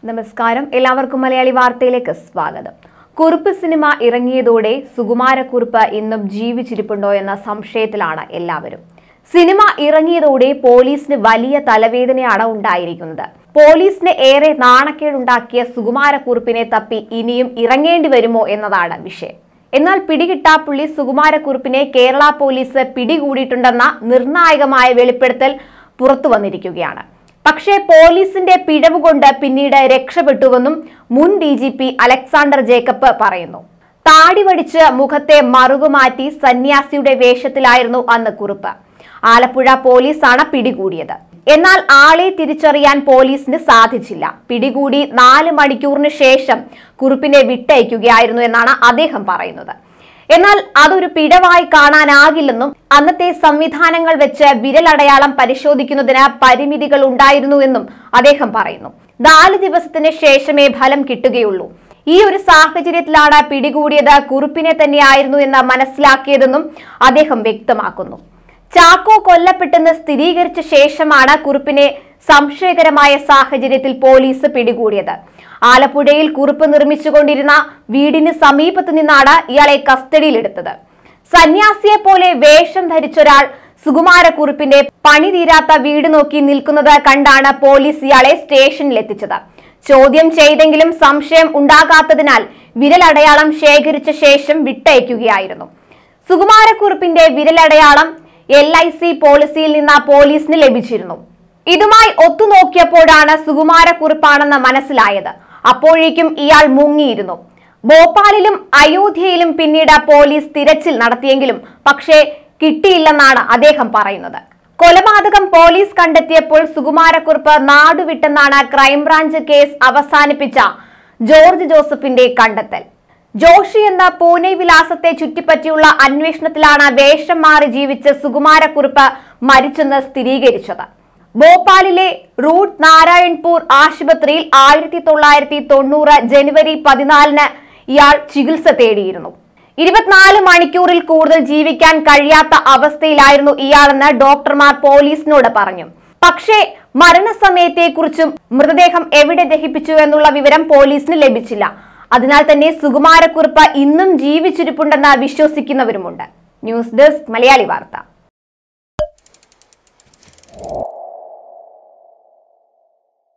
നമസ്കാരം എല്ലാവർക്കും മലയാളി വാർത്തയിലേക്ക് സ്വാഗതം കുറുപ്പ് സിനിമ ഇറങ്ങിയതോടെ സുകുമാരക്കുറുപ്പ് ഇന്നും ജീവിച്ചിരിപ്പുണ്ടോ എന്ന സംശയത്തിലാണ് എല്ലാവരും സിനിമ ഇറങ്ങിയതോടെ പോലീസിന് വലിയ തലവേദനയാണ് ഉണ്ടായിരിക്കുന്നത് പോലീസിന് ഏറെ നാണക്കേടുണ്ടാക്കിയ സുകുമാരക്കുറുപ്പിനെ തപ്പി ഇനിയും ഇറങ്ങേണ്ടി വരുമോ എന്നതാണ് വിഷയം എന്നാൽ പിടികിട്ടാപ്പുള്ളി സുകുമാരക്കുറുപ്പിനെ കേരള പോലീസ് പിടികൂടിയിട്ടുണ്ടെന്ന നിർണായകമായ വെളിപ്പെടുത്തൽ പുറത്തു വന്നിരിക്കുകയാണ് പക്ഷേ പോലീസിന്റെ പിഴവ് കൊണ്ട് പിന്നീട് രക്ഷപ്പെട്ടുവെന്നും മുൻ D G P Alexander Jacob പറയുന്നു താടി വടിച്ച് മുഖത്തെ മറുകുമാറ്റി സന്യാസിയുടെ വേഷത്തിലായിരുന്നു അന്ന് കുറുപ്പ് ആലപ്പുഴ പോലീസാണ് പിടികൂടിയത് എന്നാൽ ആളെ തിരിച്ചറിയാൻ പോലീസിന് സാധിച്ചില്ല പിടികൂടി നാല് മണിക്കൂറിന് ശേഷം കുറുപ്പിനെ വിട്ടയക്കുകയായിരുന്നു എന്നാണ് അദ്ദേഹം പറയുന്നത് എന്നാൽ അതൊരു പിഴവായി കാണാനാകില്ലെന്നും അന്നത്തെ സംവിധാനങ്ങൾ വെച്ച് വിരലടയാളം പരിശോധിക്കുന്നതിന് പരിമിതികൾ ഉണ്ടായിരുന്നുവെന്നും അദ്ദേഹം പറയുന്നു നാല് ദിവസത്തിന് ശേഷമേ ഫലം കിട്ടുകയുള്ളൂ ഈ ഒരു സാഹചര്യത്തിലാണ് പിടികൂടിയത് കുറുപ്പിനെ തന്നെയായിരുന്നു എന്ന് മനസ്സിലാക്കിയതെന്നും അദ്ദേഹം വ്യക്തമാക്കുന്നു ചാക്കോ കൊല്ലപ്പെട്ടെന്ന് സ്ഥിരീകരിച്ച ശേഷമാണ് കുറുപ്പിനെ സംശയകരമായ സാഹചര്യത്തിൽ പോലീസ് പിടികൂടിയത് ആലപ്പുഴയിൽ കുറുപ്പ് നിർമ്മിച്ചുകൊണ്ടിരുന്ന വീടിന് സമീപത്ത് നിന്നാണ് ഇയാളെ കസ്റ്റഡിയിലെടുത്തത് സന്യാസിയെ പോലെ വേഷം ധരിച്ചൊരാൾ സുകുമാരക്കുറുപ്പിന്റെ പണി തീരാത്ത വീട് നോക്കി നിൽക്കുന്നത് കണ്ടാണ് പോലീസ് ഇയാളെ സ്റ്റേഷനിൽ എത്തിച്ചത് ചോദ്യം ചെയ്തെങ്കിലും സംശയം ഉണ്ടാകാത്തതിനാൽ വിരലടയാളം ശേഖരിച്ച ശേഷം വിട്ടയക്കുകയായിരുന്നു സുകുമാരക്കുറുപ്പിന്റെ വിരലടയാളം എൽ ഐ സി പോളിസിയിൽ നിന്ന് പോലീസിന് ലഭിച്ചിരുന്നു ഇതുമായി ഒത്തുനോക്കിയപ്പോഴാണ് സുകുമാരക്കുറുപ്പാണെന്ന് മനസ്സിലായത് അപ്പോഴേക്കും ഇയാൾ മുങ്ങിയിരുന്നു ഭോപ്പാലിലും അയോധ്യയിലും പിന്നീട് പോലീസ് തിരച്ചിൽ നടത്തിയെങ്കിലും പക്ഷേ കിട്ടിയില്ലെന്നാണ് അദ്ദേഹം പറയുന്നത് കൊലപാതകം പോലീസ് കണ്ടെത്തിയപ്പോൾ സുകുമാരക്കുറുപ്പ് നാടുവിട്ടെന്നാണ് ക്രൈംബ്രാഞ്ച് കേസ് അവസാനിപ്പിച്ച ജോർജ് ജോസഫിന്റെ കണ്ടെത്തൽ ജോഷി എന്ന പൂനെ വിലാസത്തെ ചുറ്റിപ്പറ്റിയുള്ള അന്വേഷണത്തിലാണ് വേഷം മാറി ജീവിച്ച സുകുമാരക്കുറുപ്പ് മരിച്ചെന്ന് സ്ഥിരീകരിച്ചത് ഭോപ്പാലിലെ റൂട്ട് നാരായൺപൂർ ആശുപത്രിയിൽ ആയിരത്തി തൊള്ളായിരത്തി തൊണ്ണൂറ് ജനുവരി പതിനാലിന് ഇയാൾ ചികിത്സ തേടിയിരുന്നു ഇരുപത്തിനാല് മണിക്കൂറിൽ കൂടുതൽ ജീവിക്കാൻ കഴിയാത്ത അവസ്ഥയിലായിരുന്നു ഇയാളെന്ന് ഡോക്ടർമാർ പോലീസിനോട് പറഞ്ഞു പക്ഷേ മരണസമയത്തെക്കുറിച്ചും മൃതദേഹം എവിടെ ദഹിപ്പിച്ചു എന്നുള്ള വിവരം പോലീസിന് ലഭിച്ചില്ല അതിനാൽ തന്നെ സുകുമാരക്കുറുപ്പ് ഇന്നും ജീവിച്ചിരിപ്പുണ്ടെന്ന് വിശ്വസിക്കുന്നവരുമുണ്ട് ന്യൂസ് ഡെസ്ക് മലയാളി വാർത്ത